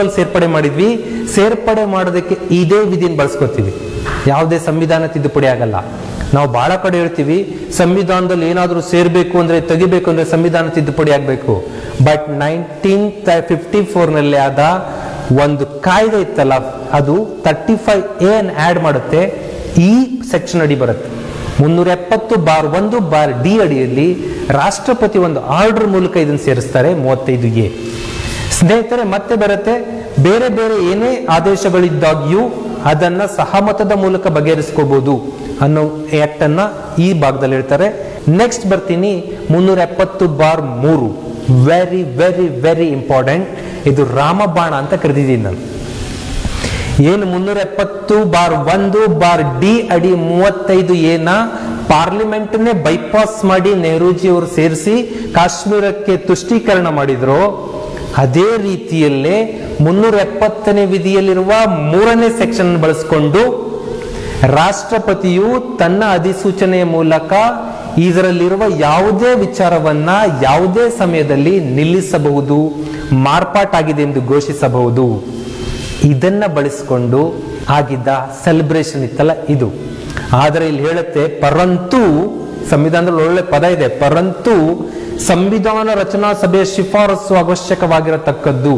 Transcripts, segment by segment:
ಅಲ್ಲಿ ಸೇರ್ಪಡೆ ಮಾಡಿದ್ವಿ ಸೇರ್ಪಡೆ ಮಾಡೋದಕ್ಕೆ ಇದೇ ವಿಧಿನ ಬಳಸ್ಕೊತೀವಿ ಯಾವುದೇ ಸಂವಿಧಾನ ತಿದ್ದುಪಡಿ ಆಗಲ್ಲ ನಾವು ಬಹಳ ಕಡೆ ಹೇಳ್ತೀವಿ ಸಂವಿಧಾನದಲ್ಲಿ ಏನಾದರೂ ಸೇರ್ಬೇಕು ಅಂದ್ರೆ ತೆಗಿಬೇಕು ಅಂದ್ರೆ ಸಂವಿಧಾನ ತಿದ್ದುಪಡಿ ಆಗಬೇಕು ಬಟ್ ನೈನ್ಟೀನ್ ಫಿಫ್ಟಿ ಫೋರ್ನಲ್ಲಿ ಆದ ಒಂದು ಕಾಯ್ದೆ ಇತ್ತಲ್ಲ ಅದು ತರ್ಟಿ ಫೈವ್ ಎ ಆಡ್ ಮಾಡುತ್ತೆ ಈ ಸೆಕ್ಷನ್ ಅಡಿ ಬರುತ್ತೆ ಮುನ್ನೂರ ಎಪ್ಪತ್ತು ಬಾರ್ ಒಂದು ಬಾರ್ ಡಿ ಅಡಿಯಲ್ಲಿ ರಾಷ್ಟ್ರಪತಿ ಒಂದು ಆರ್ಡರ್ ಮೂಲಕ ಇದನ್ನು ಸೇರಿಸ್ತಾರೆ ಮೂವತ್ತೈದು ಎ ಸ್ನೇಹಿತರೆ ಮತ್ತೆ ಬರುತ್ತೆ ಬೇರೆ ಬೇರೆ ಏನೇ ಆದೇಶಗಳಿದ್ದಾಗ್ಯೂ ಅದನ್ನ ಸಹಮತದ ಮೂಲಕ ಬಗೆಹರಿಸ್ಕೋಬಹುದು ಅನ್ನೋ ಆಕ್ಟ್ ಅನ್ನ ಈ ಭಾಗದಲ್ಲಿ ಹೇಳ್ತಾರೆ ನೆಕ್ಸ್ಟ್ ಬರ್ತೀನಿ ಮುನ್ನೂರ ಎಪ್ಪತ್ತು ಬಾರ್ ಮೂರು ವೆರಿ ವೆರಿ ವೆರಿ ಇಂಪಾರ್ಟೆಂಟ್ ಇದು ರಾಮಬಾಣ ಅಂತ ಕರೆದಿದ್ದೀನಿ ನಾನು ಏನು ಮುನ್ನೂರ ಎಪ್ಪತ್ತು ಬಾರ್ ಒಂದು ಬಾರ್ ಡಿ ಅಡಿ ಮೂವತ್ತೈದು ಏನ ಪಾರ್ಲಿಮೆಂಟ್ನೇ ಬೈಪಾಸ್ ಮಾಡಿ ನೆಹರೂಜಿ ಅವರು ಸೇರಿಸಿ ಕಾಶ್ಮೀರಕ್ಕೆ ತುಷ್ಟೀಕರಣ ಮಾಡಿದ್ರು ಅದೇ ರೀತಿಯಲ್ಲೇ ಮುನ್ನೂರ ಎಪ್ಪತ್ತನೇ ವಿಧಿಯಲ್ಲಿರುವ ಮೂರನೇ ಸೆಕ್ಷನ್ ಬಳಸಿಕೊಂಡು ರಾಷ್ಟ್ರಪತಿಯು ತನ್ನ ಅಧಿಸೂಚನೆಯ ಮೂಲಕ ಇದರಲ್ಲಿರುವ ಯಾವುದೇ ವಿಚಾರವನ್ನ ಯಾವುದೇ ಸಮಯದಲ್ಲಿ ನಿಲ್ಲಿಸಬಹುದು ಮಾರ್ಪಾಟಾಗಿದೆ ಎಂದು ಘೋಷಿಸಬಹುದು ಇದನ್ನ ಬಳಸಿಕೊಂಡು ಆಗಿದ್ದ ಸೆಲೆಬ್ರೇಷನ್ ಇತ್ತಲ್ಲ ಇದು ಆದರೆ ಇಲ್ಲಿ ಹೇಳುತ್ತೆ ಪರಂತು ಸಂವಿಧಾನದಲ್ಲಿ ಒಳ್ಳೆ ಪದ ಇದೆ ಪರಂತು ಸಂವಿಧಾನ ರಚನಾ ಸಭೆಯ ಶಿಫಾರಸು ಅವಶ್ಯಕವಾಗಿರತಕ್ಕದ್ದು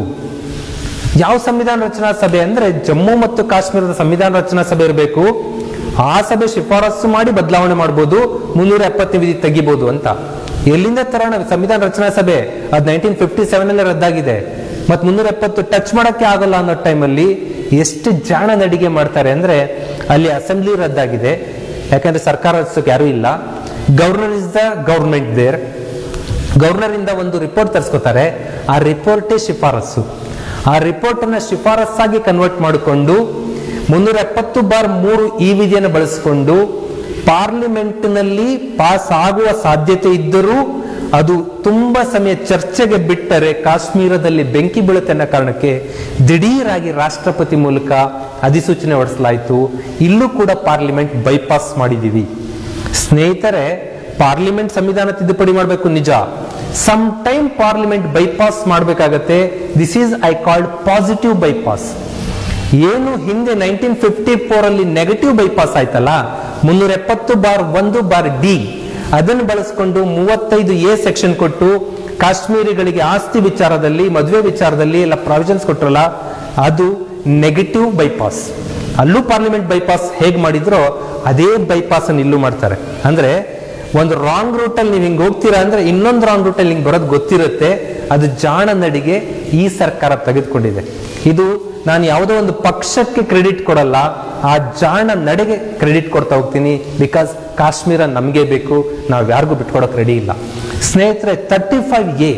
ಯಾವ ಸಂವಿಧಾನ ರಚನಾ ಸಭೆ ಅಂದ್ರೆ ಜಮ್ಮು ಮತ್ತು ಕಾಶ್ಮೀರದ ಸಂವಿಧಾನ ರಚನಾ ಸಭೆ ಇರಬೇಕು ಆ ಸಭೆ ಶಿಫಾರಸು ಮಾಡಿ ಬದಲಾವಣೆ ಮಾಡಬಹುದು ಮುನ್ನೂರ ಎಪ್ಪತ್ತನೇ ವಿಧಿ ತೆಗಿಬಹುದು ಅಂತ ಎಲ್ಲಿಂದ ತರೋಣ ಸಂವಿಧಾನ ರಚನಾ ಸಭೆ ಅದ್ ನೈನ್ಟೀನ್ ಫಿಫ್ಟಿ ಸೆವೆನ್ ಅಲ್ಲಿ ರದ್ದಾಗಿದೆ ಮತ್ ಮುನ್ನೂರ ಎಪ್ಪತ್ತು ಟಚ್ ಮಾಡಕ್ಕೆ ಆಗಲ್ಲ ಅನ್ನೋ ಟೈಮಲ್ಲಿ ಎಷ್ಟು ಜಾಣ ನಡಿಗೆ ಮಾಡ್ತಾರೆ ಅಂದ್ರೆ ಅಲ್ಲಿ ಅಸೆಂಬ್ಲಿ ರದ್ದಾಗಿದೆ ಯಾಕಂದ್ರೆ ಸರ್ಕಾರ ರಚಿಸೋಕೆ ಯಾರು ಇಲ್ಲ governor is the government there governor ಇಂದ ಒಂದು ರಿಪೋರ್ಟ್ ತರಿಸ್ಕೋತಾರೆ ಆ ರಿಪೋರ್ಟೇ ಶಿಫಾರಸ್ಸು ಆ ರಿಪೋರ್ಟ್ ಅನ್ನ ಶಿಫಾರಸ್ಸಾಗಿ ಕನ್ವರ್ಟ್ ಮಾಡಿಕೊಂಡು ಮುನ್ನೂರ ಎಪ್ಪತ್ತು ಬಾರ್ ಮೂರು ಈ ವಿಧಿಯನ್ನು ಬಳಸಿಕೊಂಡು ಪಾರ್ಲಿಮೆಂಟ್ನಲ್ಲಿ ಪಾಸ್ ಆಗುವ ಸಾಧ್ಯತೆ ಇದ್ದರೂ ಅದು ತುಂಬಾ ಸಮಯ ಚರ್ಚೆಗೆ ಬಿಟ್ಟರೆ ಕಾಶ್ಮೀರದಲ್ಲಿ ಬೆಂಕಿ ಬೀಳುತ್ತೆ ಅನ್ನೋ ಕಾರಣಕ್ಕೆ ದಿಢೀರಾಗಿ ರಾಷ್ಟ್ರಪತಿ ಮೂಲಕ ಅಧಿಸೂಚನೆ ಹೊರಡಿಸಲಾಯಿತು ಇಲ್ಲೂ ಕೂಡ ಪಾರ್ಲಿಮೆಂಟ್ ಬೈಪಾಸ್ ಮಾಡಿದೀವಿ ಸ್ನೇಹಿತರೆ ಪಾರ್ಲಿಮೆಂಟ್ ಸಂವಿಧಾನ ತಿದ್ದುಪಡಿ ಮಾಡಬೇಕು ನಿಜ ಸಮ್ ಟೈಮ್ ಪಾರ್ಲಿಮೆಂಟ್ ಬೈಪಾಸ್ ಮಾಡಬೇಕಾಗತ್ತೆ this is I called positive bypass ಏನು ಹಿಂದೆ ನೈನ್ಟೀನ್ ಫಿಫ್ಟಿ ಫೋರ್ ಅಲ್ಲಿ ನೆಗೆಟಿವ್ ಬೈಪಾಸ್ ಆಯ್ತಲ್ಲ ಮುನ್ನೂರ ಎಪ್ಪತ್ತು ಬಾರ್ ಒಂದು ಬಾರ್ ಡಿ ಅದನ್ನು ಬಳಸಿಕೊಂಡು ಮೂವತ್ತೈದು ಎ ಸೆಕ್ಷನ್ ಕೊಟ್ಟು ಕಾಶ್ಮೀರಿಗಳಿಗೆ ಆಸ್ತಿ ವಿಚಾರದಲ್ಲಿ ಮದುವೆ ವಿಚಾರದಲ್ಲಿ ಎಲ್ಲ ಪ್ರಾವಿಷನ್ಸ್ ಕೊಟ್ರಲ್ಲ ಅದು ನೆಗೆಟಿವ್ ಬೈಪಾಸ್ ಅಲ್ಲೂ ಪಾರ್ಲಿಮೆಂಟ್ ಬೈಪಾಸ್ ಹೇಗ್ ಮಾಡಿದ್ರೋ ಅದೇ ಬೈಪಾಸ್ ಅನ್ನು ಇಲ್ಲೂ ಮಾಡ್ತಾರೆ ಅಂದ್ರೆ ಒಂದು ರಾಂಗ್ ರೂಟ್ ಅಲ್ಲಿ ನೀವು ಹಿಂಗ್ ಹೋಗ್ತೀರಾ ಅಂದ್ರೆ ಇನ್ನೊಂದು ರಾಂಗ್ ರೂಟ್ ಅಲ್ಲಿ ಹಿಂಗ್ ಬರೋದು ಗೊತ್ತಿರುತ್ತೆ ಅದು ಜಾಣ ನಡಿಗೆ ಈ ಸರ್ಕಾರ ತೆಗೆದುಕೊಂಡಿದೆ ಇದು ನಾನು ಯಾವುದೋ ಒಂದು ಪಕ್ಷಕ್ಕೆ ಕ್ರೆಡಿಟ್ ಕೊಡಲ್ಲ ಆ ಜಾಣ ನಡೆಗೆ ಕ್ರೆಡಿಟ್ ಕೊಡ್ತಾ ಹೋಗ್ತೀನಿ ಬಿಕಾಸ್ ಕಾಶ್ಮೀರ ನಮಗೆ ಬೇಕು ನಾವು ಯಾರಿಗೂ ಬಿಟ್ಕೊಡಕ್ ರೆಡಿ ಇಲ್ಲ ಸ್ನೇಹಿತರೆ ತರ್ಟಿ ಫೈವ್ ಎ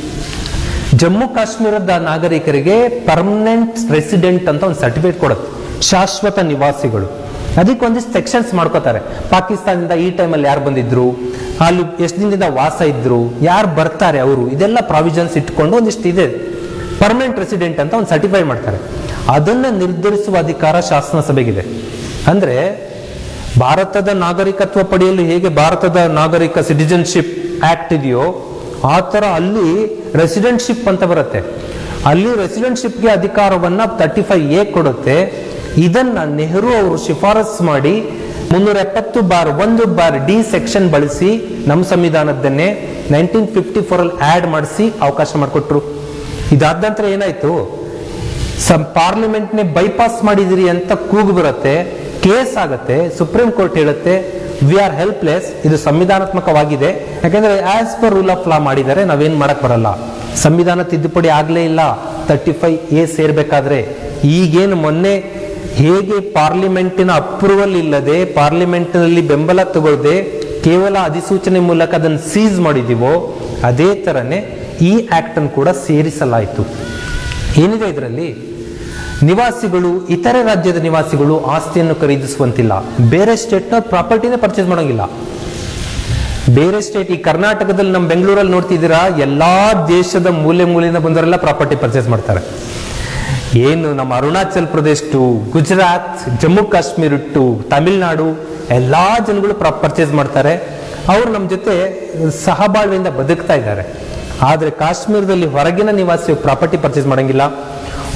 ಜಮ್ಮು ಕಾಶ್ಮೀರದ ನಾಗರಿಕರಿಗೆ ಪರ್ಮನೆಂಟ್ ರೆಸಿಡೆಂಟ್ ಅಂತ ಒಂದು ಸರ್ಟಿಫಿಕೇಟ್ ಕೊಡುತ್ತೆ ಶಾಶ್ವತ ನಿವಾಸಿಗಳು ಅದಕ್ಕೆ ಒಂದಿಷ್ಟು ಸೆಕ್ಷನ್ಸ್ ಮಾಡ್ಕೋತಾರೆ ಪಾಕಿಸ್ತಾನದಿಂದ ಈ ಟೈಮಲ್ಲಿ ಯಾರು ಬಂದಿದ್ರು ಅಲ್ಲಿ ಎಷ್ಟು ದಿನದಿಂದ ವಾಸ ಇದ್ರು ಯಾರು ಬರ್ತಾರೆ ಅವರು ಇದೆಲ್ಲ ಪ್ರಾವಿಷನ್ಸ್ ಇಟ್ಕೊಂಡು ಒಂದಿಷ್ಟು ಇದೆ ಪರ್ಮನೆಂಟ್ ರೆಸಿಡೆಂಟ್ ಅಂತ ಒಂದು ಸರ್ಟಿಫೈ ಮಾಡ್ತಾರೆ ಅದನ್ನ ನಿರ್ಧರಿಸುವ ಅಧಿಕಾರ ಶಾಸನ ಸಭೆಗಿದೆ ಅಂದ್ರೆ ಭಾರತದ ನಾಗರಿಕತ್ವ ಪಡೆಯಲು ಹೇಗೆ ಭಾರತದ ನಾಗರಿಕ ಸಿಟಿಜನ್ಶಿಪ್ ಆಕ್ಟ್ ಇದೆಯೋ ಆ ತರ ಅಲ್ಲಿ ರೆಸಿಡೆಂಟ್ಶಿಪ್ ಅಂತ ಬರುತ್ತೆ ಅಲ್ಲಿ ರೆಸಿಡೆಂಟ್ಶಿಪ್ಗೆ ಅಧಿಕಾರವನ್ನ ತರ್ಟಿ ಫೈವ್ ಎ ಕೊಡುತ್ತೆ ಇದನ್ನ ನೆಹರು ಅವರು ಶಿಫಾರಸ್ ಮಾಡಿ ಮುನ್ನೂರ ಎಪ್ಪತ್ತು ಬಾರ್ ಒಂದು ಬಾರ್ ಡಿ ಸೆಕ್ಷನ್ ಬಳಸಿ ನಮ್ಮ ಸಂವಿಧಾನದನ್ನೇ ನೈನ್ಟೀನ್ ಫಿಫ್ಟಿ ಫೋರ್ ಅಲ್ಲಿ ಆಡ್ ಮಾಡಿಸಿ ಅವಕಾಶ ಮಾಡಿಕೊಟ್ರು ಇದಾದ ನಂತರ ಏನಾಯ್ತು ಸಂ ಪಾರ್ಲಿಮೆಂಟ್ನೇ ಬೈಪಾಸ್ ಮಾಡಿದಿರಿ ಅಂತ ಕೂಗು ಬರುತ್ತೆ ಕೇಸ್ ಆಗತ್ತೆ ಸುಪ್ರೀಂ ಕೋರ್ಟ್ ಹೇಳುತ್ತೆ ವಿ ಆರ್ ಹೆಲ್ಪ್ಲೆಸ್ ಇದು ಸಂವಿಧಾನಾತ್ಮಕವಾಗಿದೆ ಯಾಕಂದ್ರೆ as per rule of law ಮಾಡಿದರೆ ನಾವೇನ್ ಮಾಡಕ್ ಬರಲ್ಲ ಸಂವಿಧಾನ ತಿದ್ದುಪಡಿ ಆಗ್ಲೇ ಇಲ್ಲ ತರ್ಟಿ ಫೈವ್ ಎ ಸೇರ್ಬೇಕಾದ್ರೆ ಈಗೇನು ಮೊನ್ನೆ ಹೇಗೆ ಪಾರ್ಲಿಮೆಂಟಿನ ಅಪ್ರೂವಲ್ ಇಲ್ಲದೆ ಪಾರ್ಲಿಮೆಂಟ್ನಲ್ಲಿ ಬೆಂಬಲ ತಗೊಳ್ಳದೆ ಕೇವಲ ಅಧಿಸೂಚನೆ ಮೂಲಕ ಅದನ್ನು ಸೀಸ್ ಮಾಡಿದೀವೋ ಅದೇ ತರನೇ ಈ ಆಕ್ಟ್ ಅನ್ನು ಕೂಡ ಸೇರಿಸಲಾಯಿತು ಏನಿದೆ ಇದರಲ್ಲಿ ನಿವಾಸಿಗಳು ಇತರೆ ರಾಜ್ಯದ ನಿವಾಸಿಗಳು ಆಸ್ತಿಯನ್ನು ಖರೀದಿಸುವಂತಿಲ್ಲ ಬೇರೆ ಸ್ಟೇಟ್ನ ಪ್ರಾಪರ್ಟಿನೇ ಪರ್ಚೇಸ್ ಮಾಡೋಂಗಿಲ್ಲ ಬೇರೆ ಸ್ಟೇಟ್ ಈ ಕರ್ನಾಟಕದಲ್ಲಿ ನಮ್ಮ ಬೆಂಗಳೂರಲ್ಲಿ ನೋಡ್ತಿದ್ದೀರಾ ಎಲ್ಲಾ ದೇಶದ ಮೂಲೆ ಮೂಲೆಯಿಂದ ಬಂದವರೆಲ್ಲ ಪ್ರಾಪರ್ಟಿ ಪರ್ಚೇಸ್ ಮಾಡ್ತಾರೆ ಏನು ನಮ್ಮ ಅರುಣಾಚಲ್ ಪ್ರದೇಶ ಟು ಗುಜರಾತ್ ಜಮ್ಮು ಕಾಶ್ಮೀರ ಟು ತಮಿಳ್ನಾಡು ಎಲ್ಲಾ ಜನಗಳು ಪರ್ಚೇಸ್ ಮಾಡ್ತಾರೆ ಅವರು ನಮ್ಮ ಜೊತೆ ಸಹಬಾಳ್ವೆಯಿಂದ ಬದುಕ್ತಾ ಇದ್ದಾರೆ ಆದ್ರೆ ಕಾಶ್ಮೀರದಲ್ಲಿ ಹೊರಗಿನ ನಿವಾಸಿ ಪ್ರಾಪರ್ಟಿ ಪರ್ಚೇಸ್ ಮಾಡಂಗಿಲ್ಲ